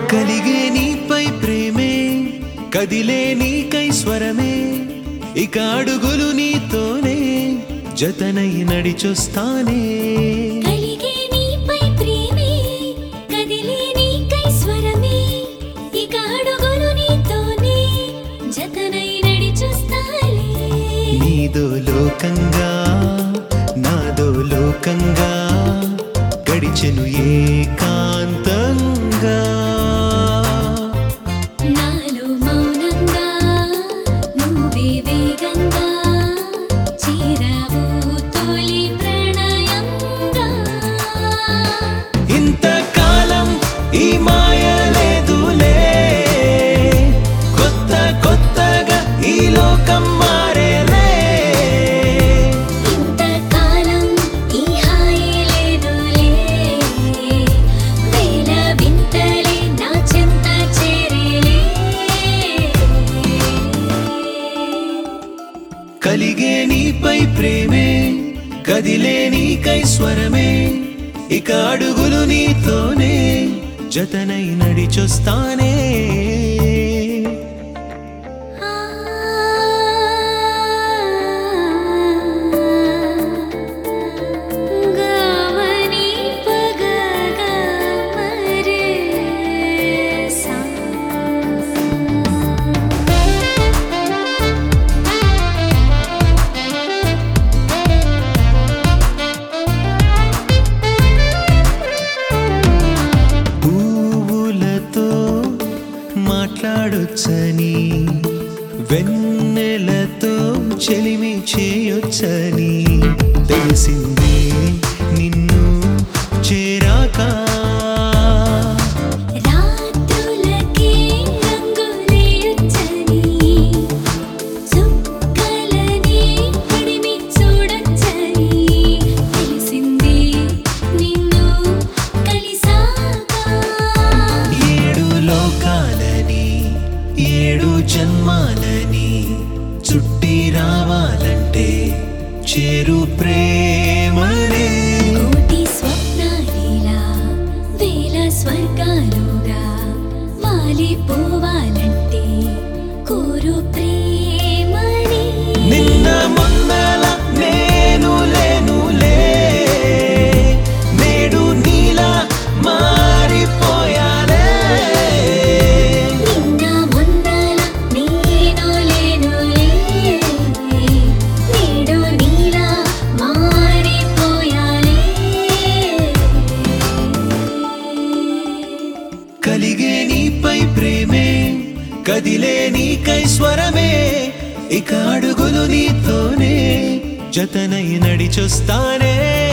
కలిగే నీపై ప్రేమే కదిలే నీకై స్వరమే ఇక అడుగులు నీతోనే జతనై నడిచొస్తానే కలిగే నీపై ప్రేమే కదిలే నీకై స్వరమే ఇక అడుగులు నీతోనే జతనై నడిచొస్తాలే నీదో లోకంగా నాదో లోకంగా గడిచెను ఏకాంతంగా నాలో మౌనంగా నువ్వే వేగంగా చేరావు తొలి ప్రణయంగా ఇంతకాలం ఈ మాయ లేదులే కొత్త కొత్తగా ఈ లోకం మారేలే ఇంతకాలం ఈ హాయి లేదులే వేల వింతలే నా చెంత చేరేలే కలిగే నీపై ప్రేమే కదిలే నీకై స్వరమే ఇక అడుగులు నీతోనే జతనై నడిచొస్తానే ఆ గమని పగగ మరే సా పువ్వులతో మాట్లాడొచ్చని వెన్నెలతో చెలిమి చేయొచ్చని తెలిసింది నిన్ను చేరాక రాత్రులకే రంగులేయొచ్చని చుక్కలని పడిమి చూడొచ్చని తెలిసింది నిన్ను కలిసాక ఏడు లోకాలని ఏడు జన్మాలని చుట్టి రావాలంటే చేరు ప్రేమనే కోటి స్వప్నాలిలా వేల స్వర్గాలుగా వాలిపోవాలంటే కోరు ప్రేమని నిన్న మొన్నల నేను లేనులే నేడు నీలా మారిపోయాలే నిన్న మొన్నల నేను లేనులే నేడు నీలా మారిపోయాలే కలిగే నీపై ప్రేమే కదిలే నీకై స్వరమే ఇక అడుగులు నీతోనే జతనై నడిచొస్తానే